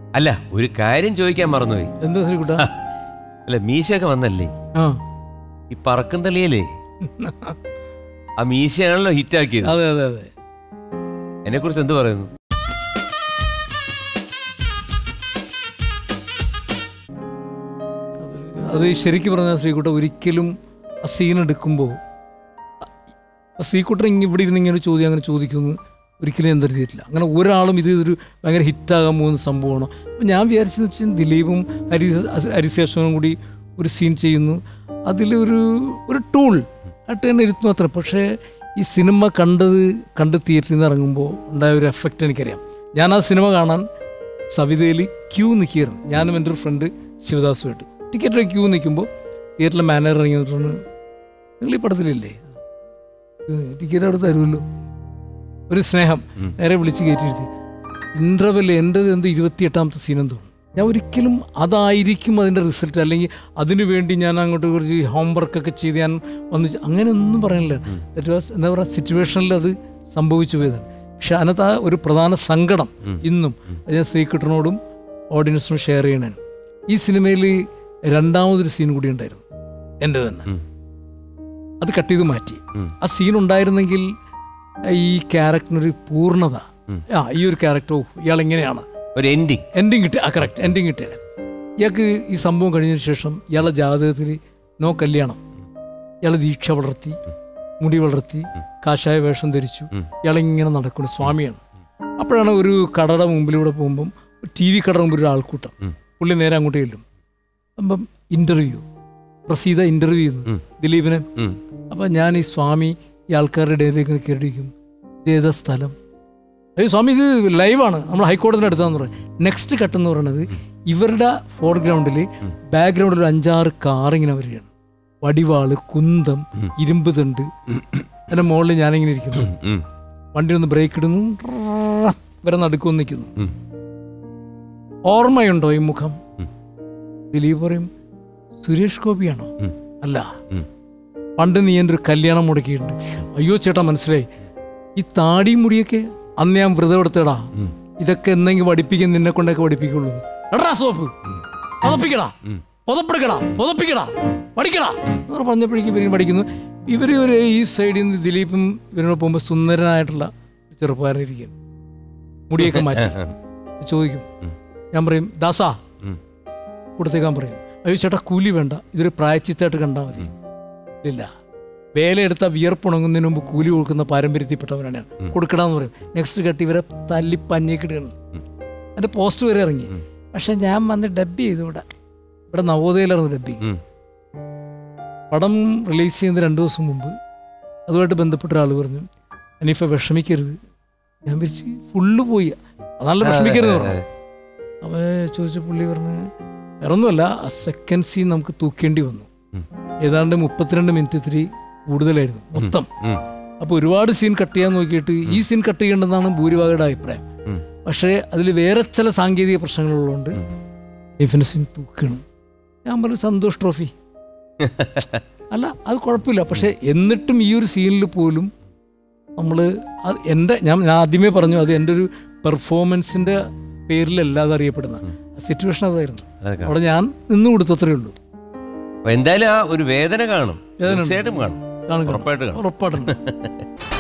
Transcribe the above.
അല്ല ഒരു കാര്യം ചോദിക്കാൻ മറന്നുപോയി എന്താ ശ്രീകുട്ട അല്ല മീശയൊക്കെ വന്നല്ലേ ആ ഈ പറക്കും തളിയല്ലേ ആ മീശയാണല്ലോ ഹിറ്റാക്കിയത് അതെ അതെ അതെ എന്നെ കുറിച്ച് എന്ത് പറയുന്നു അത് ശരിക്കും പറഞ്ഞാൽ ശ്രീകുട്ട ഒരിക്കലും ആ സീൻ എടുക്കുമ്പോൾ ശ്രീകുട്ടൻ ഇങ്ങ ഇവിടെ ഇരുന്ന് ഇങ്ങനെ ഒരു ചോദ്യം അങ്ങനെ ചോദിക്കുന്നു ഒരിക്കലും ഞാൻ കരുതിയിട്ടില്ല അങ്ങനെ ഒരാളും ഇത് ഒരു ഭയങ്കര ഹിറ്റാകാൻ പോകുന്ന സംഭവമാണ് അപ്പം ഞാൻ വിചാരിച്ചെന്ന് വെച്ചാൽ ദിലീപും ഹരി ഹരിശേഷനും കൂടി ഒരു സീൻ ചെയ്യുന്നു അതിലൊരു ഒരു ടൂൾ ആയിട്ട് തന്നെ ഇരുത്തുന്നു അത്ര പക്ഷേ ഈ സിനിമ കണ്ടത് കണ്ട് തിയേറ്ററിൽ നിന്ന് ഇറങ്ങുമ്പോൾ ഉണ്ടായ ഒരു എഫക്റ്റ് എനിക്കറിയാം ഞാൻ ആ സിനിമ കാണാൻ സവിതയിൽ ക്യൂ നിൽക്കുകയായിരുന്നു ഞാനും എൻ്റെ ഒരു ഫ്രണ്ട് ശിവദാസുമായിട്ട് ടിക്കറ്റ് ക്യൂ നിൽക്കുമ്പോൾ തിയേറ്ററിലെ മാനേജർ ഇറങ്ങി വന്നിട്ട് പറഞ്ഞു, നിങ്ങൾ ഈ പടത്തിലില്ലേ ടിക്കറ്റ് അവിടെ തരുമല്ലോ ഒരു സ്നേഹം നേരെ വിളിച്ച് കയറ്റിയിരുത്തി ഇൻ്റർവെൽ എൻ്റെ എന്തോ ഇരുപത്തിയെട്ടാമത്തെ സീനം തോന്നും ഞാൻ ഒരിക്കലും അതായിരിക്കും അതിൻ്റെ റിസൾട്ട് അല്ലെങ്കിൽ അതിനു വേണ്ടി ഞാൻ അങ്ങോട്ട് കുറച്ച് ഹോംവർക്കൊക്കെ ചെയ്ത് ഞാൻ വന്ന് ചെ- അങ്ങനെയൊന്നും പറയാനില്ല ദറ്റ് വാസ് എന്താ പറയുക സിറ്റുവേഷനിൽ അത് സംഭവിച്ചു പോയതാണ് പക്ഷെ അതിനകത്ത് ആ ഒരു പ്രധാന സങ്കടം ഇന്നും അത് ഞാൻ ശ്രീകുട്ടനോടും ഓഡിയൻസിനും ഷെയർ ചെയ്യണേ ഈ സിനിമയിൽ രണ്ടാമതൊരു സീൻ കൂടി ഉണ്ടായിരുന്നു എൻ്റെ തന്നെ അത് കട്ട് ചെയ്ത് മാറ്റി ആ സീൻ ഉണ്ടായിരുന്നെങ്കിൽ ഈ ക്യാരക്ടറിനൊരു പൂർണ്ണത ആ ഈ ഒരു ക്യാരക്ടർ ഓ ഇയാൾ ഇങ്ങനെയാണ് ഒരു എൻഡിങ് എൻഡിങ് കിട്ടി ആ കറക്റ്റ് എൻഡിങ് കിട്ടിയത് ഇയാൾക്ക് ഈ സംഭവം കഴിഞ്ഞതിന് ശേഷം ഇയാളുടെ ജാതകത്തിൽ നോ കല്യാണം ഇയാൾ ദീക്ഷ വളർത്തി മുടി വളർത്തി കാഷായ വേഷം ധരിച്ചു ഇയാളിങ്ങനെ നടക്കുന്നു സ്വാമിയാണ് അപ്പോഴാണ് ഒരു കടയുടെ മുമ്പിലൂടെ പോകുമ്പം ടി വി കടയുടെ മുമ്പിൽ ഒരു ആൾക്കൂട്ടം പുള്ളി നേരെ അങ്ങോട്ട് ചെല്ലും അപ്പം ഇൻ്റർവ്യൂ പ്രസീത ഇൻ്റർവ്യൂ ചെയ്യുന്നു ദിലീപിനെ അപ്പം ഞാൻ ഈ സ്വാമി ഈ ആൾക്കാരുടെ ഇടയിലേക്ക് കയറിയിരിക്കും ഇതേതാ സ്ഥലം അയ്യോ സ്വാമി ഇത് ലൈവാണ് നമ്മൾ ഹൈക്കോടതിയുടെ അടുത്താന്ന് പറയും നെക്സ്റ്റ് കട്ട് എന്ന് പറയുന്നത് ഇവരുടെ ഫോർഗ്രൗണ്ടിൽ ബാക്ക്ഗ്രൗണ്ടിൽ ഒരു അഞ്ചാറ് കാർ ഇങ്ങനെ വരികയാണ് വടിവാള് കുന്തം ഇരുമ്പ് തണ്ട് അതിന്റെ മുകളിൽ ഞാനിങ്ങനെ ഇരിക്കുന്നു വണ്ടി ഒന്ന് ബ്രേക്ക് ഇടുന്നു ട്രറ വരെ നടുക്കൊന്ന് നിൽക്കുന്നു ഓർമ്മയുണ്ടോ ഈ മുഖം ദിലീപ് പറയും സുരേഷ് ഗോപിയാണോ അല്ല പണ്ട് നീ എൻ്റെ ഒരു കല്യാണം മുടക്കിയിട്ടുണ്ട് അയ്യോ ചേട്ടാ മനസ്സിലായി ഈ താടിയും മുടിയൊക്കെ അന്ന് ഞാൻ വ്രതം എടുത്തടാ ഇതൊക്കെ എന്തെങ്കിലും പഠിപ്പിക്കാൻ നിന്നെ കൊണ്ടൊക്കെ പഠിപ്പിക്കുള്ളൂ എടാ സോപ്പ് പതപ്പിക്കടാ പുതപ്പെടുക്കടാ പുതപ്പിക്കടാ പഠിക്കടാ എന്ന് പറഞ്ഞപ്പോഴേക്കും ഇവരും പഠിക്കുന്നു ഇവർ ഒരു ഈ സൈഡിൽ നിന്ന് ദിലീപും ഇവരോട് പോകുമ്പോൾ സുന്ദരനായിട്ടുള്ള ചെറുപ്പക്കാരൻ ഇരിക്കും മുടിയൊക്കെ മാറ്റി ചോദിക്കും ഞാൻ പറയും ദാസാ കൊടുത്തേക്കാൻ പറയും അയ്യോ ചേട്ടാ കൂലി വേണ്ട ഇതൊരു പ്രായച്ചിത്തായിട്ട് കണ്ടാൽ മതി ഇല്ല വേലയെടുത്ത വിയർപ്പുണങ്ങുന്നതിന് മുമ്പ് കൂലി കൊടുക്കുന്ന പാരമ്പര്യത്തിൽപ്പെട്ടവനാണ് ഞാൻ കൊടുക്കണമെന്ന് പറയും നെക്സ്റ്റ് കട്ട് ഇവരെ തല്ലി പഞ്ഞേക്കിടുകയാണ് അതിൻ്റെ പോസ്റ്റ് വരെ ഇറങ്ങി പക്ഷെ ഞാൻ വന്ന് ഡബ് ചെയ്തു ഇവിടെ ഇവിടെ നവോദയയിലായിരുന്നു ഡബിങ് പടം റിലീസ് ചെയ്യുന്ന രണ്ട് ദിവസം മുമ്പ് അതുമായിട്ട് ബന്ധപ്പെട്ട ഒരാൾ പറഞ്ഞു അനീഫ വിഷമിക്കരുത് ഞാൻ വിരിച്ച് ഫുള്ള് പോയി അതല്ല വിഷമിക്കരുത് പറഞ്ഞു അവ ചോദിച്ച പുള്ളി പറഞ്ഞ് വേറൊന്നുമല്ല ആ സെക്കൻഡ് സീൻ നമുക്ക് തൂക്കേണ്ടി വന്നു ഏതാണ്ട് മുപ്പത്തിരണ്ട് മിനിറ്റ് ഇത്തിരി കൂടുതലായിരുന്നു മൊത്തം അപ്പോൾ ഒരുപാട് സീൻ കട്ട് ചെയ്യാൻ നോക്കിയിട്ട് ഈ സീൻ കട്ട് ചെയ്യേണ്ടതാണ് ഭൂരിഭാഗയുടെ അഭിപ്രായം പക്ഷേ അതിൽ വേറെ ചില സാങ്കേതിക പ്രശ്നങ്ങളുള്ളതുകൊണ്ട് ഡിഫൻസ് സീൻ തൂക്കണം ഞാൻ പറഞ്ഞു സന്തോഷ് ട്രോഫി അല്ല അത് കുഴപ്പമില്ല പക്ഷേ എന്നിട്ടും ഈ ഒരു സീനിൽ പോലും നമ്മൾ എൻ്റെ ഞാൻ ഞാൻ ആദ്യമേ പറഞ്ഞു അത് എൻ്റെ ഒരു പെർഫോമൻസിൻ്റെ പേരിലല്ല അത് അറിയപ്പെടുന്നത് സിറ്റുവേഷൻ അതായിരുന്നു അതൊക്കെ. അവിടെ ഞാൻ നിന്ന് കൊടുത്തത്രേ ഉള്ളൂ അപ്പൊ എന്തായാലും ആ ഒരു വേദന കാണും തീർച്ചയായിട്ടും കാണും കാണും, കാണും. ഉറപ്പായിട്ട് കാണും ഉറപ്പായിട്ടുണ്ട്